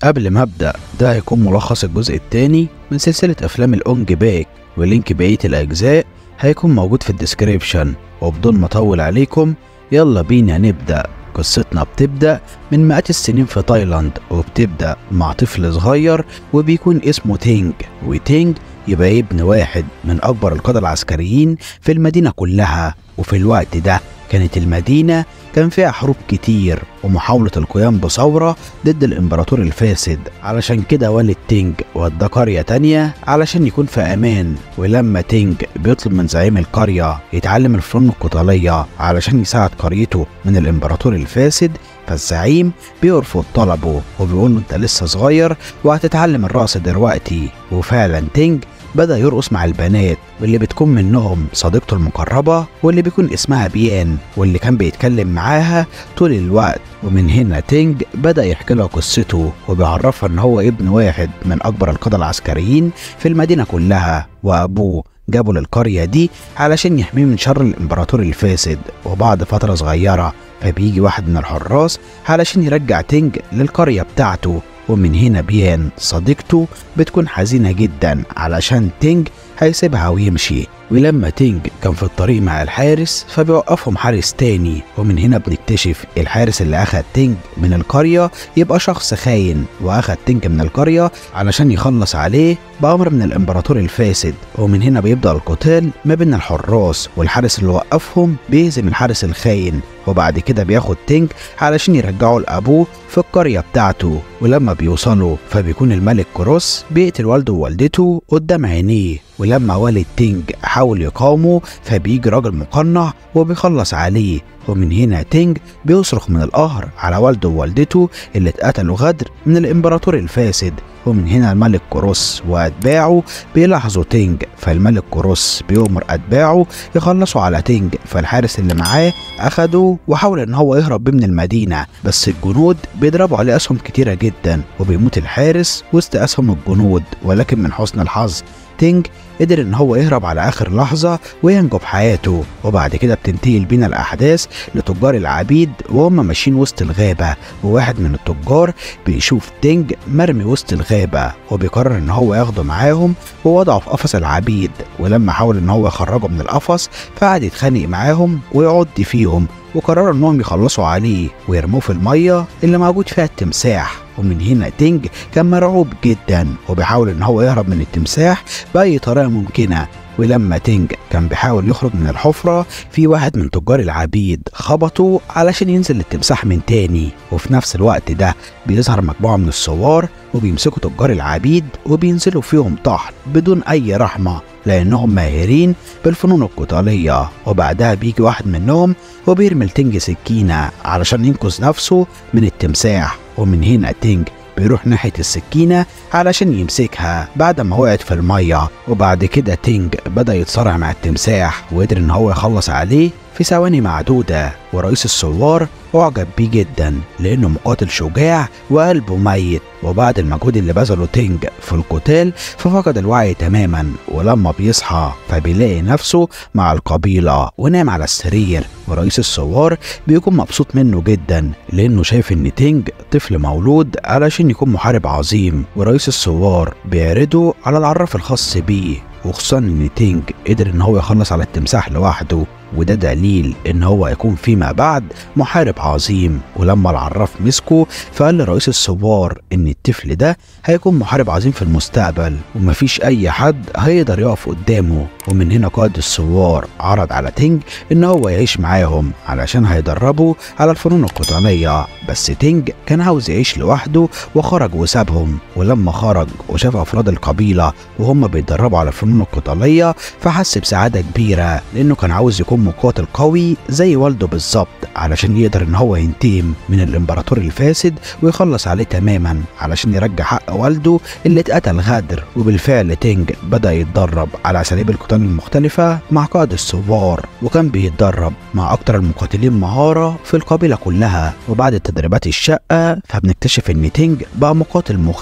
قبل ما ابدا ده هيكون ملخص الجزء الثاني من سلسله افلام الاونج باك ولينك بقيه الاجزاء هيكون موجود في الديسكريبشن وبدون ما اطول عليكم يلا بينا نبدا قصتنا بتبدا من مئات السنين في تايلاند وبتبدا مع طفل صغير وبيكون اسمه تينج وتينج يبقى ابن واحد من اكبر القاده العسكريين في المدينه كلها وفي الوقت ده كانت المدينة كان فيها حروب كتير ومحاولة القيام بثورة ضد الإمبراطور الفاسد علشان كده والد تينج ودى قرية تانية علشان يكون في أمان ولما تينج بيطلب من زعيم القرية يتعلم الفنون القتالية علشان يساعد قريته من الإمبراطور الفاسد فالزعيم بيرفض طلبه وبيقول له انت لسه صغير وهتتعلم الرقص دلوقتي وفعلا تينج بدأ يرقص مع البنات واللي بتكون منهم صديقته المقربة واللي بيكون اسمها بيان واللي كان بيتكلم معاها طول الوقت ومن هنا تينج بدأ يحكي لها قصته وبيعرفها ان هو ابن واحد من اكبر القادة العسكريين في المدينة كلها وابوه جابه للقرية دي علشان يحميه من شر الامبراطور الفاسد وبعد فترة صغيرة فبيجي واحد من الحراس علشان يرجع تينج للقرية بتاعته ومن هنا بيان صديقته بتكون حزينة جدا علشان تينج هيسيبها ويمشي ولما تينج كان في الطريق مع الحارس فبيوقفهم حارس تاني ومن هنا بنكتشف الحارس اللي أخد تينج من القرية يبقى شخص خاين وأخد تينج من القرية علشان يخلص عليه بأمر من الإمبراطور الفاسد ومن هنا بيبدأ القتال ما بين الحراس والحارس اللي وقفهم بيهزم الحارس الخاين وبعد كده بياخد تينج علشان يرجعه لأبوه في القرية بتاعته ولما بيوصلوا فبيكون الملك كروس بيقتل والده ووالدته قدام عينيه ولما والد تينج حاول يقاومه فبيجي راجل مقنع وبيخلص عليه ومن هنا تينج بيصرخ من القهر على والده ووالدته اللي اتقتلوا غدر من الامبراطور الفاسد ومن هنا الملك كروس واتباعه بيلاحظوا تينج فالملك كروس بيؤمر اتباعه يخلصوا على تينج فالحارس اللي معاه اخده وحاول ان هو يهرب بيه من المدينه بس الجنود بيضربوا عليه اسهم كتيره جدا وبيموت الحارس وسط اسهم الجنود ولكن من حسن الحظ تينج قدر ان هو يهرب على اخر لحظه وينجو بحياته وبعد كده بتنتقل بينا الاحداث لتجار العبيد وهم ماشيين وسط الغابه وواحد من التجار بيشوف تينج مرمي وسط الغابه وبيقرر ان هو ياخده معاهم ووضعه في قفص العبيد ولما حاول ان هو يخرجه من القفص فقعد يتخانق معاهم ويعض فيهم وقرروا انهم يخلصوا عليه ويرموه في الميه اللي موجود فيها التمساح ومن هنا تينج كان مرعوب جدا وبيحاول ان هو يهرب من التمساح باي طريقه ممكنه ولما تينج كان بيحاول يخرج من الحفرة في واحد من تجار العبيد خبطه علشان ينزل التمساح من تاني وفي نفس الوقت ده بيظهر مجموعة من الثوار وبيمسكوا تجار العبيد وبينزلوا فيهم طحن بدون أي رحمة لأنهم ماهرين بالفنون القتالية وبعدها بيجي واحد منهم وبيرمي لتينج سكينة علشان ينقذ نفسه من التمساح ومن هنا تينج بيروح ناحية السكينة علشان يمسكها بعد ما وقعت في المية وبعد كده تينج بدأ يتصارع مع التمساح وقدر إن هو يخلص عليه في ثواني معدودة ورئيس الثوار أعجب بيه جدا لأنه مقاتل شجاع وقلبه ميت وبعد المجهود اللي بذله تينج في القتال ففقد الوعي تماما ولما بيصحى فبيلاقي نفسه مع القبيلة ونام على السرير ورئيس الثوار بيكون مبسوط منه جدا لأنه شايف إن تينج طفل مولود علشان يكون محارب عظيم ورئيس الثوار بيعرضه على العراف الخاص بيه وخصوصا ان تينج قدر ان هو يخلص على التمساح لوحده وده دليل ان هو هيكون فيما بعد محارب عظيم ولما العراف مسكه فقال لرئيس الثوار ان الطفل ده هيكون محارب عظيم في المستقبل ومفيش اي حد هيقدر يقف قدامه ومن هنا قائد الثوار عرض على تينج ان هو يعيش معاهم علشان هيدربه على الفنون القتالية بس تينج كان عاوز يعيش لوحده وخرج وسابهم ولما خرج وشاف افراد القبيلة وهم بيتدربوا على الفنون القتالية فحس بسعادة كبيرة لانه كان عاوز يكون مقاتل قوي زي والده بالظبط علشان يقدر ان هو ينتقم من الامبراطور الفاسد ويخلص عليه تماما علشان يرجع حق والده اللي اتقتل غدر وبالفعل تينج بدا يتدرب على اساليب القتال المختلفه مع قائد الثوار وكان بيتدرب مع اكتر المقاتلين مهاره في القبيله كلها وبعد التدريبات الشاقه فبنكتشف ان تينج بقى مقاتل مخيف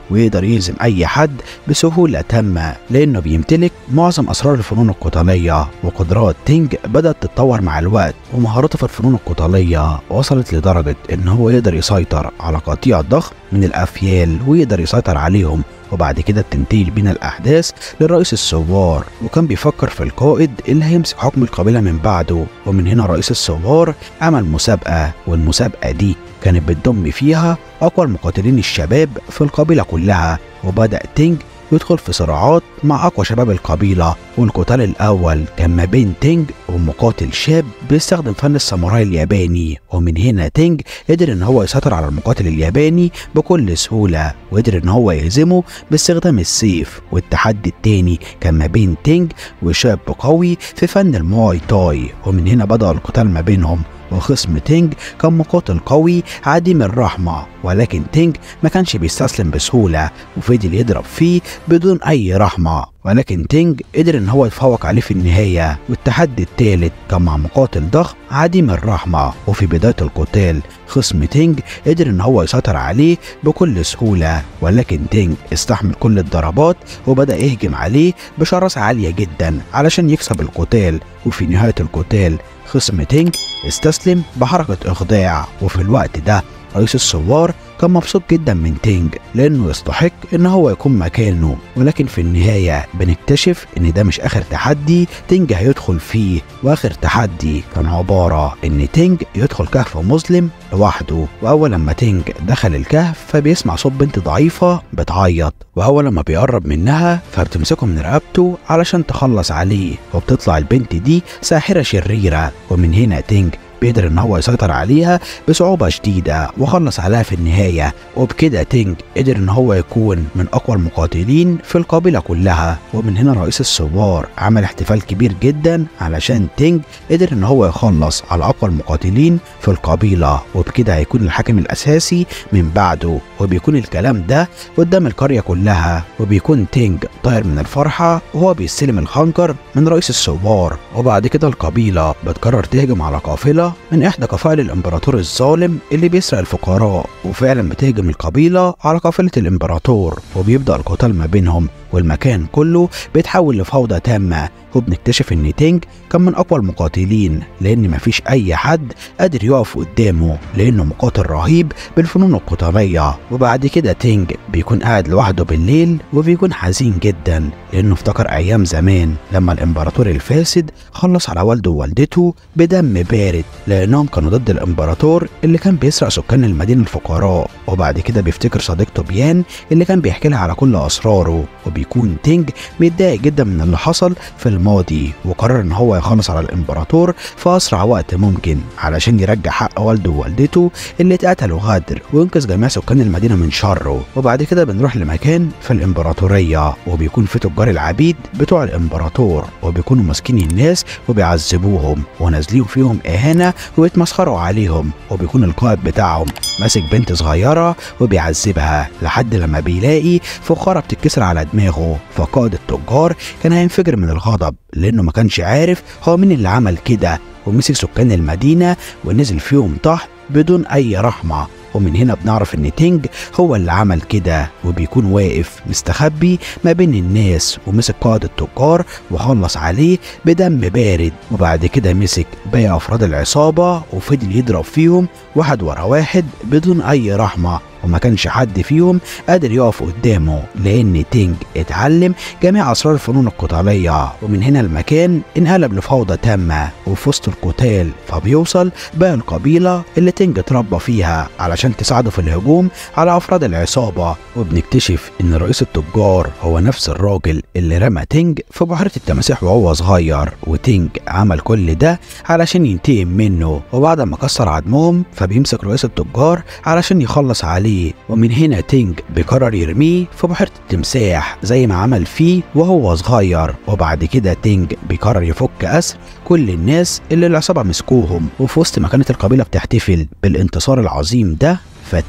ويقدر يهزم أي حد بسهولة تامة لأنه بيمتلك معظم أسرار الفنون القتالية وقدرات تينج بدأت تتطور مع الوقت ومهاراته في الفنون القتالية وصلت لدرجة إن هو يقدر يسيطر على قطيع ضخم من الأفيال ويقدر يسيطر عليهم وبعد كده بتنتقل بينا الأحداث للرئيس الثوار وكان بيفكر في القائد اللي هيمسك حكم القبيلة من بعده ومن هنا رئيس الثوار عمل مسابقة والمسابقة دي كانت بتضم فيها أقوى المقاتلين الشباب في القبيلة كلها وبدأ تينج يدخل في صراعات مع أقوى شباب القبيلة والقتال الأول كان ما بين تينج ومقاتل شاب بيستخدم فن الساموراي الياباني ومن هنا تينج قدر إن هو يسيطر على المقاتل الياباني بكل سهولة وقدر إن هو يهزمه باستخدام السيف والتحدي التاني كان ما بين تينج وشاب قوي في فن المواي تاي ومن هنا بدأ القتال ما بينهم وخصم تينج كان مقاتل قوي عديم الرحمة ولكن تينج ما كانش بيستسلم بسهولة وفضل يضرب فيه بدون أي رحمة ولكن تينج قدر ان هو يتفوق عليه في النهاية والتحدي الثالث كان مع مقاتل ضخم عديم الرحمة وفي بداية القتال خصم تينج قدر ان هو يسيطر عليه بكل سهولة ولكن تينج استحمل كل الضربات وبدأ يهجم عليه بشراسة عالية جدا علشان يكسب القتال وفي نهاية القتال خصم تينج استسلم بحركة إخضاع وفي الوقت ده رئيس الثوار كان مبسوط جدا من تينج لانه يستحق ان هو يكون مكانه ولكن في النهايه بنكتشف ان ده مش اخر تحدي تينج هيدخل فيه واخر تحدي كان عباره ان تينج يدخل كهف مظلم لوحده واول لما تينج دخل الكهف فبيسمع صوت بنت ضعيفه بتعيط واول لما بيقرب منها فبتمسكه من رقبته علشان تخلص عليه وبتطلع البنت دي ساحره شريره ومن هنا تينج بيقدر ان هو يسيطر عليها بصعوبة شديدة وخلص عليها في النهاية وبكده تينج قدر ان هو يكون من اقوى المقاتلين في القبيلة كلها ومن هنا رئيس الثوار عمل احتفال كبير جدا علشان تينج قدر ان هو يخلص على اقوى المقاتلين في القبيلة وبكده هيكون الحاكم الاساسي من بعده وبيكون الكلام ده قدام القرية كلها وبيكون تينج طاير من الفرحة وهو بيستلم الخنجر من رئيس الثوار وبعد كده القبيلة بتقرر تهجم على قافلة من إحدى قفائل الإمبراطور الظالم اللي بيسرق الفقراء وفعلا بتهجم القبيلة على قافلة الإمبراطور وبيبدأ القتال ما بينهم والمكان كله بيتحول لفوضى تامة وبنكتشف إن تينج كان من أقوى المقاتلين لأن مفيش أي حد قادر يقف قدامه لأنه مقاتل رهيب بالفنون القتالية وبعد كده تينج بيكون قاعد لوحده بالليل وبيكون حزين جدا لأنه افتكر أيام زمان لما الإمبراطور الفاسد خلص على والده ووالدته بدم بارد لأنهم كانوا ضد الإمبراطور اللي كان بيسرق سكان المدينة الفقراء وبعد كده بيفتكر صديقته بيان اللي كان بيحكي لها على كل أسراره وبيكون تينج متضايق جدا من اللي حصل في الماضي وقرر ان هو يخلص على الامبراطور في اسرع وقت ممكن علشان يرجع حق والده ووالدته اللي اتقتلوا غدر وينقذ جميع سكان المدينه من شره وبعد كده بنروح لمكان في الامبراطوريه وبيكون في تجار العبيد بتوع الامبراطور وبيكونوا ماسكين الناس وبيعذبوهم ونازلين فيهم اهانه وبيتمسخروا عليهم وبيكون القائد بتاعهم ماسك بنت صغيره وبيعذبها لحد لما بيلاقي فخاره بتتكسر على دماغه فقائد التجار كان هينفجر من الغضب لانه ما كانش عارف هو مين اللي عمل كده ومسك سكان المدينه ونزل فيهم تحت بدون اي رحمه ومن هنا بنعرف ان تينج هو اللي عمل كده وبيكون واقف مستخبي ما بين الناس ومسك قائد التجار وخلص عليه بدم بارد وبعد كده مسك باقي افراد العصابه وفضل يضرب فيهم واحد ورا واحد بدون اي رحمه وما كانش حد فيهم قادر يقف قدامه لان تينج اتعلم جميع اسرار الفنون القتاليه ومن هنا المكان انقلب لفوضى تامه وفي وسط القتال فبيوصل باقي القبيله اللي تينج اتربى فيها علشان تساعده في الهجوم على افراد العصابه وبنكتشف ان رئيس التجار هو نفس الراجل اللي رمى تينج في بحيره التماسيح وهو صغير وتينج عمل كل ده علشان ينتقم منه وبعد ما كسر عظمهم فبيمسك رئيس التجار علشان يخلص عليه عليه ومن هنا تينج بيقرر يرميه في بحيرة التمساح زي ما عمل فيه وهو صغير وبعد كده تينج بيقرر يفك أسر كل الناس اللي العصابة مسكوهم وفي وسط ما كانت القبيلة بتحتفل بالانتصار العظيم ده فتينج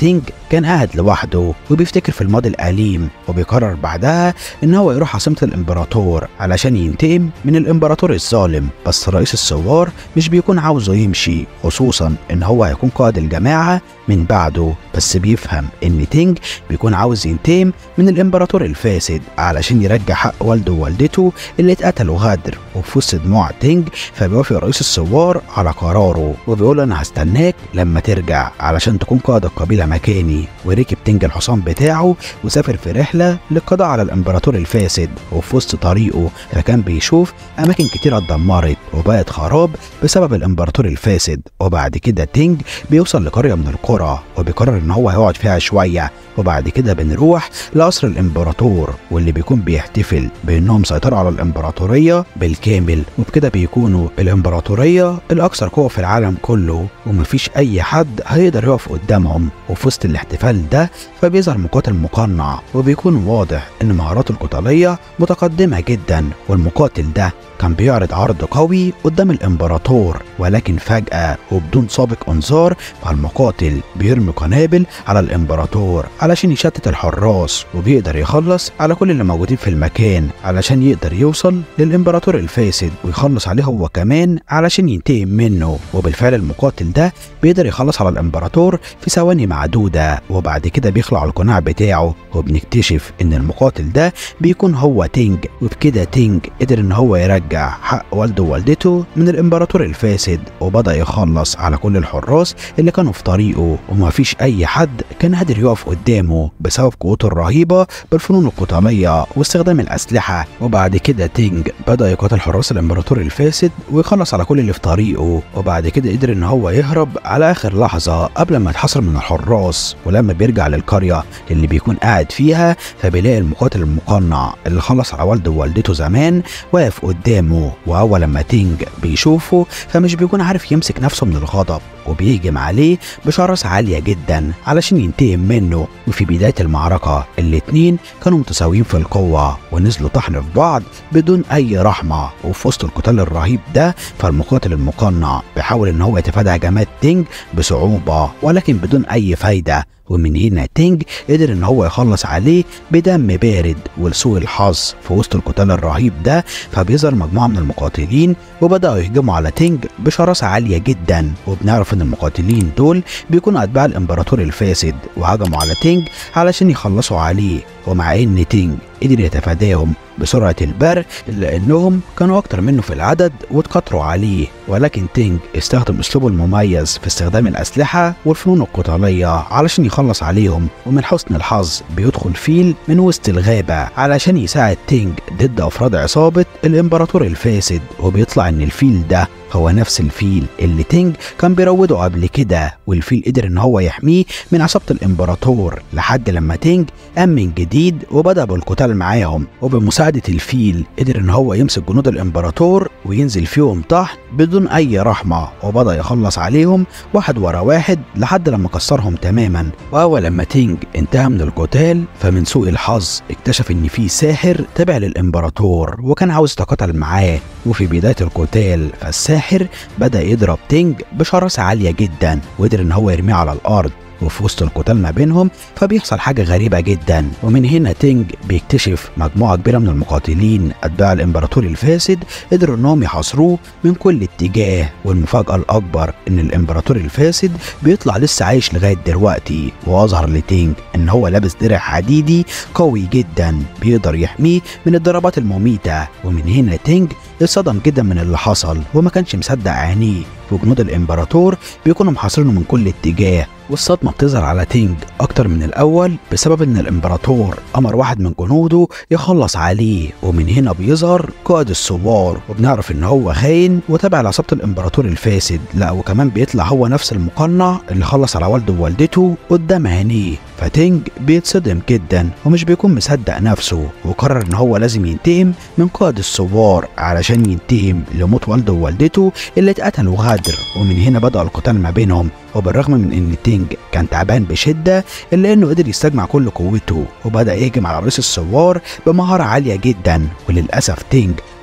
كان قاعد لوحده وبيفتكر في الماضي الأليم وبيقرر بعدها إن هو يروح عاصمة الإمبراطور علشان ينتقم من الإمبراطور الظالم بس رئيس الثوار مش بيكون عاوزه يمشي خصوصا إن هو هيكون قائد الجماعة من بعده بس بيفهم إن تينج بيكون عاوز ينتقم من الإمبراطور الفاسد علشان يرجع حق والده ووالدته اللي اتقتلوا غدر وفي وسط دموع تينج فبيوافق رئيس الثوار على قراره وبيقول أنا هستناك لما ترجع علشان تكون قائد القبيلة مكاني وركب تينج الحصان بتاعه وسافر في رحلة للقضاء على الإمبراطور الفاسد وفي وسط طريقه فكان بيشوف أماكن كتيرة اتدمرت وبقت خراب بسبب الإمبراطور الفاسد وبعد كده تينج بيوصل لقرية من القرى وبيقرر إن هو هيقعد فيها شوية وبعد كده بنروح لقصر الإمبراطور واللي بيكون بيحتفل بإنهم سيطروا على الإمبراطورية بالكامل وبكده بيكونوا الإمبراطورية الأكثر قوة في العالم كله ومفيش أي حد هيقدر يقف قدامهم وفي وسط الاحتفال ده فبيظهر مقاتل مقنع وبيكون واضح إن مهاراته القتالية متقدمة جدا والمقاتل ده كان بيعرض عرض قوي قدام الامبراطور ولكن فجأة وبدون سابق انذار فالمقاتل بيرمي قنابل على الامبراطور علشان يشتت الحراس وبيقدر يخلص على كل اللي موجودين في المكان علشان يقدر يوصل للامبراطور الفاسد ويخلص عليه هو كمان علشان ينتقم منه وبالفعل المقاتل ده بيقدر يخلص على الامبراطور في ثواني معدودة وبعد كده بيخلع القناع بتاعه وبنكتشف ان المقاتل ده بيكون هو تينج وبكده تينج قدر ان هو يرجع حق والده ووالدته من الامبراطور الفاسد وبدا يخلص على كل الحراس اللي كانوا في طريقه ومفيش اي حد كان قادر يقف قدامه بسبب قوته الرهيبه بالفنون القتاليه واستخدام الاسلحه وبعد كده تينج بدا يقاتل حراس الامبراطور الفاسد ويخلص على كل اللي في طريقه وبعد كده قدر ان هو يهرب على اخر لحظه قبل ما يتحصر من الحراس ولما بيرجع للقريه اللي بيكون قاعد فيها فبيلاقي المقاتل المقنع اللي خلص على والده ووالدته زمان واقف قدامه واول لما تينج بيشوفه فمش بيكون عارف يمسك نفسه من الغضب وبيهجم عليه بشراسة عالية جدا علشان ينتقم منه وفي بداية المعركة الاتنين كانوا متساويين في القوة ونزلوا طحن في بعض بدون أي رحمة وفي وسط القتال الرهيب ده فالمقاتل المقنع بيحاول إن هو يتفادى هجمات تينج بصعوبة ولكن بدون أي فايدة ومن هنا تينج قدر ان هو يخلص عليه بدم بارد ولسوء الحظ في وسط القتال الرهيب ده فبيظهر مجموعه من المقاتلين وبداوا يهجموا على تينج بشراسه عاليه جدا وبنعرف ان المقاتلين دول بيكونوا اتباع الامبراطور الفاسد وهجموا على تينج علشان يخلصوا عليه ومع ان تينج قدر يتفاداهم بسرعة البرق إلا إنهم كانوا أكتر منه في العدد واتكتروا عليه ولكن تينج استخدم أسلوبه المميز في استخدام الأسلحة والفنون القتالية علشان يخلص عليهم ومن حسن الحظ بيدخل فيل من وسط الغابة علشان يساعد تينج ضد أفراد عصابة الإمبراطور الفاسد وبيطلع إن الفيل ده هو نفس الفيل اللي تينج كان بيروضه قبل كده والفيل قدر ان هو يحميه من عصابة الامبراطور لحد لما تينج قام من جديد وبدأ بالقتال معاهم وبمساعدة الفيل قدر ان هو يمسك جنود الامبراطور وينزل فيهم تحت بدون اي رحمة وبدأ يخلص عليهم واحد ورا واحد لحد لما كسرهم تماما واول لما تينج انتهى من القتال فمن سوء الحظ اكتشف ان في ساحر تابع للامبراطور وكان عاوز يتقاتل معاه وفي بداية القتال فالساحر الساحر بدأ يضرب تينج بشراسة عالية جدا وقدر إن هو يرميه على الأرض وفي وسط القتال ما بينهم فبيحصل حاجة غريبة جدا ومن هنا تينج بيكتشف مجموعة كبيرة من المقاتلين أتباع الإمبراطور الفاسد قدروا إنهم يحاصروه من كل اتجاه والمفاجأة الأكبر إن الإمبراطور الفاسد بيطلع لسه عايش لغاية دلوقتي وأظهر لتينج إن هو لابس درع حديدي قوي جدا بيقدر يحميه من الضربات المميتة ومن هنا تينج اتصدم جدا من اللي حصل وما كانش مصدق عينيه وجنود الامبراطور بيكونوا محاصرينه من كل اتجاه والصدمة بتظهر على تينج أكتر من الأول بسبب إن الإمبراطور أمر واحد من جنوده يخلص عليه ومن هنا بيظهر قائد الثوار وبنعرف إن هو خاين وتابع لعصابة الإمبراطور الفاسد لا وكمان بيطلع هو نفس المقنع اللي خلص على والده ووالدته قدام عينيه فتينج بيتصدم جدا ومش بيكون مصدق نفسه وقرر ان هو لازم ينتقم من قائد الثوار علشان ينتقم لموت والده ووالدته اللي اتقتلوا غدر ومن هنا بدأ القتال ما بينهم وبالرغم من ان تينج كان تعبان بشده الا انه قدر يستجمع كل قوته وبدا يهجم على رئيس الثوار بمهاره عاليه جدا وللاسف تينج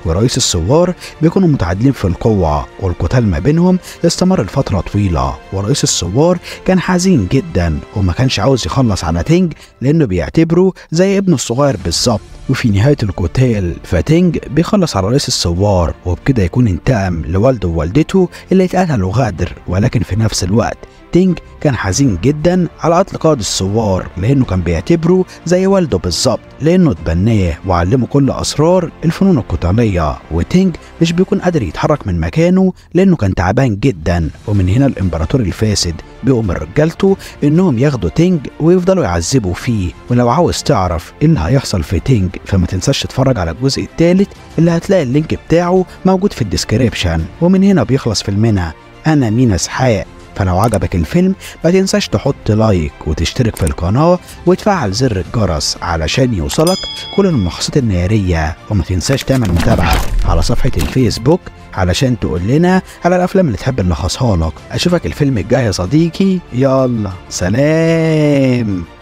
ورئيس الثوار بيكونوا متعادلين في القوة والقتال ما بينهم استمر لفترة طويلة ورئيس الثوار كان حزين جدا وما كانش عاوز يخلص على تينج لأنه بيعتبره زي ابنه الصغير بالظبط وفي نهاية القتال فتينج بيخلص على رئيس الثوار وبكده يكون انتقم لوالده ووالدته اللي اتقتلوا غدر ولكن في نفس الوقت تينج كان حزين جدا على قتل قائد الثوار لانه كان بيعتبره زي والده بالظبط لانه اتبناه وعلمه كل اسرار الفنون القتاليه وتينج مش بيكون قادر يتحرك من مكانه لانه كان تعبان جدا ومن هنا الامبراطور الفاسد بيؤمر رجالته انهم ياخدوا تينج ويفضلوا يعذبوا فيه ولو عاوز تعرف ايه اللي هيحصل في تينج فما تنساش تتفرج على الجزء الثالث اللي هتلاقي اللينك بتاعه موجود في الديسكريبشن ومن هنا بيخلص فيلمنا انا مينا اسحاق فلو عجبك الفيلم ما تنساش تحط لايك وتشترك في القناة وتفعل زر الجرس علشان يوصلك كل الملخصات النهارية وما تنساش تعمل متابعة على صفحة الفيسبوك علشان تقول لنا على الأفلام اللي تحب نلخصها لك أشوفك الفيلم الجاي يا صديقي يلا سلام